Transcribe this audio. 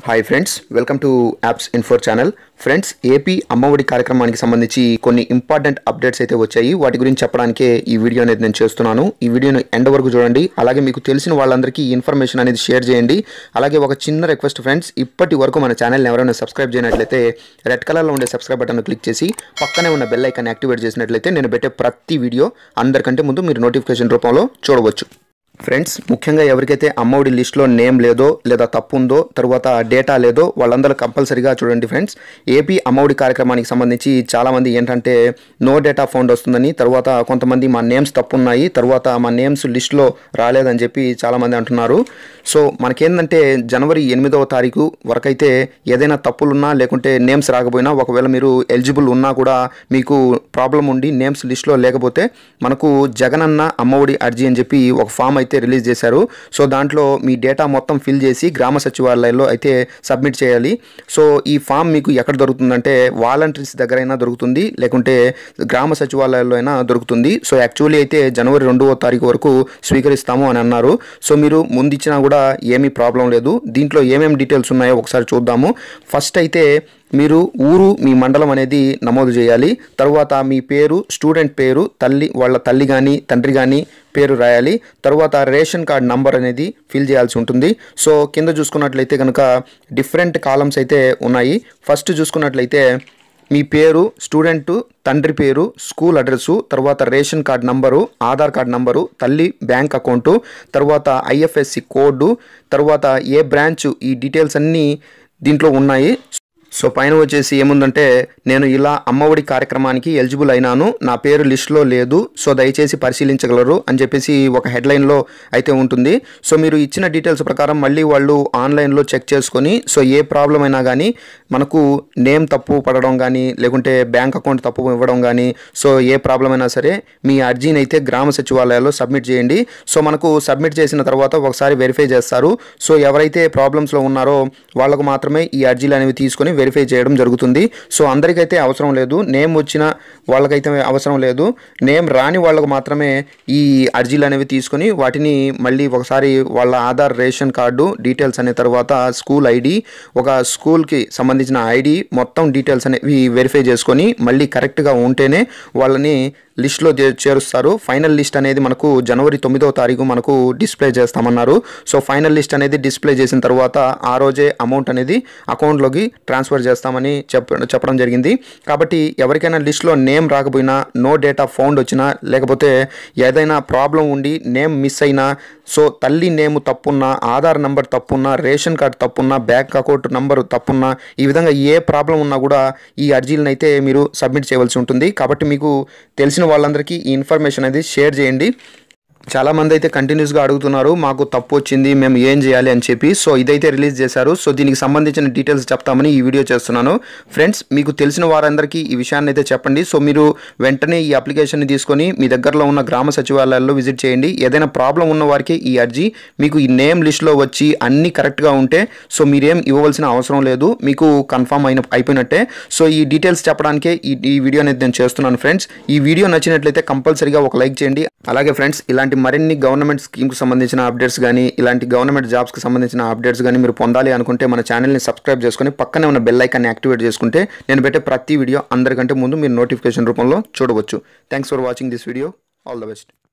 hi friends welcome to Apps Info channel friends AP Ammavodi కార్యక్రమానికి సంబంధించి కొన్ని ఇంపార్టెంట్ అప్డేట్స్ అయితే వచ్చాయి వాటి గురించి చెప్పడానికే ఈ వీడియో అనేది నేను చేస్తున్నాను ఈ వీడియోని ఎండ్ వరకు చూడండి అలాగే మీకు తెలిసిన వాళ్ళందరికీ ఈ ఇన్ఫర్మేషన్ అనేది షేర్ చేయండి అలాగే ఒక చిన్న రిక్వెస్ట్ ఫ్రెండ్స్ ఇప్పటి వరకు మన ఛానల్ని ఎవరైనా సబ్స్క్రైబ్ చేయనట్లయితే రెడ్ కలర్లో ఉండే సబ్స్క్రైబ్ బటన్ క్లిక్ చేసి పక్కనే ఉన్న బెల్ ఐకాన్ యాక్టివేట్ చేసినట్లయితే నేను పెట్టే ప్రతి వీడియో అందరికంటే ముందు మీరు నోటిఫికేషన్ రూపంలో చూడవచ్చు ఫ్రెండ్స్ ముఖ్యంగా ఎవరికైతే అమ్మఒడి లిస్ట్లో నేమ్ లేదో లేదా తప్పు ఉందో తర్వాత డేటా లేదో వాళ్ళందరూ కంపల్సరీగా చూడండి ఫ్రెండ్స్ ఏపీ అమ్మఒడి కార్యక్రమానికి సంబంధించి చాలామంది ఏంటంటే నో డేటా ఫౌండ్ వస్తుందని తర్వాత కొంతమంది మా నేమ్స్ తప్పు ఉన్నాయి తర్వాత మా నేమ్స్ లిస్ట్లో రాలేదని చెప్పి చాలామంది అంటున్నారు సో మనకేంటంటే జనవరి ఎనిమిదవ తారీఖు వరకైతే ఏదైనా తప్పులున్నా లేకుంటే నేమ్స్ రాకపోయినా ఒకవేళ మీరు ఎలిజిబుల్ ఉన్నా కూడా మీకు ప్రాబ్లం ఉండి నేమ్స్ లిస్ట్లో లేకపోతే మనకు జగనన్న అమ్మఒడి అర్జీ అని చెప్పి ఒక ఫామ్ అయితే రిలీజ్ చేశారు సో దాంట్లో మీ డేటా మొత్తం ఫిల్ చేసి గ్రామ సచివాలయంలో అయితే సబ్మిట్ చేయాలి సో ఈ ఫామ్ మీకు ఎక్కడ దొరుకుతుందంటే వాలంటీర్స్ దగ్గరైనా దొరుకుతుంది లేకుంటే గ్రామ సచివాలయాల్లో అయినా దొరుకుతుంది సో యాక్చువల్లీ అయితే జనవరి రెండవ తారీఖు వరకు స్వీకరిస్తాము అని అన్నారు సో మీరు ముందు ఇచ్చినా కూడా ఏమీ ప్రాబ్లం లేదు దీంట్లో ఏమేమి డీటెయిల్స్ ఉన్నాయో ఒకసారి చూద్దాము ఫస్ట్ అయితే మీరు ఊరు మీ మండలం అనేది నమోదు చేయాలి తర్వాత మీ పేరు స్టూడెంట్ పేరు తల్లి వాళ్ళ తల్లి కానీ తండ్రి కానీ పేరు రాయాలి తర్వాత రేషన్ కార్డ్ నంబర్ అనేది ఫిల్ చేయాల్సి ఉంటుంది సో కింద చూసుకున్నట్లయితే కనుక డిఫరెంట్ కాలమ్స్ అయితే ఉన్నాయి ఫస్ట్ చూసుకున్నట్లయితే మీ పేరు స్టూడెంట్ తండ్రి పేరు స్కూల్ అడ్రస్సు తర్వాత ration card number Aadhaar card number తల్లి బ్యాంక్ అకౌంటు తర్వాత ఐఎఫ్ఎస్సి కోడ్ తర్వాత ఏ బ్రాంచ్ ఈ డీటెయిల్స్ అన్నీ దీంట్లో ఉన్నాయి సో పైన వచ్చేసి ఏముందంటే నేను ఇలా అమ్మఒడి కార్యక్రమానికి ఎలిజిబుల్ అయినాను నా పేరు లిస్ట్లో లేదు సో దయచేసి పరిశీలించగలరు అని చెప్పేసి ఒక హెడ్లైన్లో అయితే ఉంటుంది సో మీరు ఇచ్చిన డీటెయిల్స్ ప్రకారం మళ్ళీ వాళ్ళు ఆన్లైన్లో చెక్ చేసుకొని సో ఏ ప్రాబ్లం అయినా కానీ మనకు నేమ్ తప్పు పడడం కానీ లేకుంటే బ్యాంక్ అకౌంట్ తప్పు ఇవ్వడం కానీ సో ఏ ప్రాబ్లం అయినా సరే మీ అర్జీని అయితే గ్రామ సచివాలయాల్లో సబ్మిట్ చేయండి సో మనకు సబ్మిట్ చేసిన తర్వాత ఒకసారి వెరిఫై చేస్తారు సో ఎవరైతే ప్రాబ్లమ్స్లో ఉన్నారో వాళ్ళకు మాత్రమే ఈ అర్జీలు అనేవి తీసుకొని వెరిఫై చేయడం జరుగుతుంది సో అందరికైతే అవసరం లేదు నేమ్ వచ్చిన వాళ్ళకైతే అవసరం లేదు నేమ్ రాని వాళ్ళకు మాత్రమే ఈ అర్జీలు అనేవి తీసుకొని వాటిని మళ్ళీ ఒకసారి వాళ్ళ ఆధార్ రేషన్ కార్డు డీటెయిల్స్ అనే తర్వాత స్కూల్ ఐడి ఒక స్కూల్కి సంబంధించిన ఐడి మొత్తం డీటెయిల్స్ అనేవి వెరిఫై చేసుకొని మళ్ళీ కరెక్ట్గా ఉంటేనే వాళ్ళని లిస్ట్లో చేరుస్తారు ఫైనల్ లిస్ట్ అనేది మనకు జనవరి తొమ్మిదవ తారీఖు మనకు డిస్ప్లే చేస్తామన్నారు సో ఫైనల్ లిస్ట్ అనేది డిస్ప్లే చేసిన తర్వాత ఆ రోజే అమౌంట్ అనేది అకౌంట్లోకి ట్రాన్స్ఫర్ చేస్తామని చెప్ప చెప్పడం జరిగింది కాబట్టి ఎవరికైనా లిస్ట్లో నేమ్ రాకపోయినా నో డేటా ఫౌండ్ వచ్చినా లేకపోతే ఏదైనా ప్రాబ్లం ఉండి నేమ్ మిస్ అయినా సో తల్లి నేమ్ తప్పున్నా ఆధార్ నెంబర్ తప్పున్నా రేషన్ కార్డ్ తప్పున్నా బ్యాంక్ అకౌంట్ నంబర్ తప్పున్నా ఈ విధంగా ఏ ప్రాబ్లం ఉన్నా కూడా ఈ అర్జీలను అయితే మీరు సబ్మిట్ చేయవలసి ఉంటుంది కాబట్టి మీకు తెలిసిన వాళ్ళందరికీ ఈ ఇన్ఫర్మేషన్ అనేది షేర్ చేయండి చాలామంది అయితే కంటిన్యూస్గా అడుగుతున్నారు మాకు తప్పు వచ్చింది మేము ఏం చేయాలి అని చెప్పి సో ఇదైతే రిలీజ్ చేశారు సో దీనికి సంబంధించిన డీటెయిల్స్ చెప్తామని ఈ వీడియో చేస్తున్నాను ఫ్రెండ్స్ మీకు తెలిసిన వారందరికీ ఈ విషయాన్ని అయితే చెప్పండి సో మీరు వెంటనే ఈ అప్లికేషన్ని తీసుకొని మీ దగ్గరలో ఉన్న గ్రామ సచివాలయాల్లో విజిట్ చేయండి ఏదైనా ప్రాబ్లం ఉన్న వారికి ఈ అర్జీ మీకు ఈ నేమ్ లిస్ట్లో వచ్చి అన్నీ కరెక్ట్గా ఉంటే సో మీరేం ఇవ్వవలసిన అవసరం లేదు మీకు కన్ఫామ్ అయిన అయిపోయినట్టే సో ఈ డీటెయిల్స్ చెప్పడానికే ఈ ఈ వీడియో అనేది నేను చేస్తున్నాను ఫ్రెండ్స్ ఈ వీడియో నచ్చినట్లయితే కంపల్సరీగా ఒక లైక్ చేయండి అలాగే ఫ్రెండ్స్ ఇలాంటి మరిన్ని గవర్నమెంట్ స్కీమ్కి సంబంధించిన అప్డేట్స్ కానీ ఇలాంటి గవర్నమెంట్ జాబ్స్కి సంబంధించిన అప్డేట్స్ కానీ మీరు పొందాలి అనుకుంటే మన ఛానల్ని సబ్స్క్రైబ్ చేసుకొని పక్కనే ఉన్న బెల్ ఐకాన్ని యాక్టివేట్ చేసుకుంటే నేను పెట్టే ప్రతి వీడియో అందరికంటే ముందు మీరు నోటిఫికేషన్ రూపంలో చూడవచ్చు thanks for watching this video all the best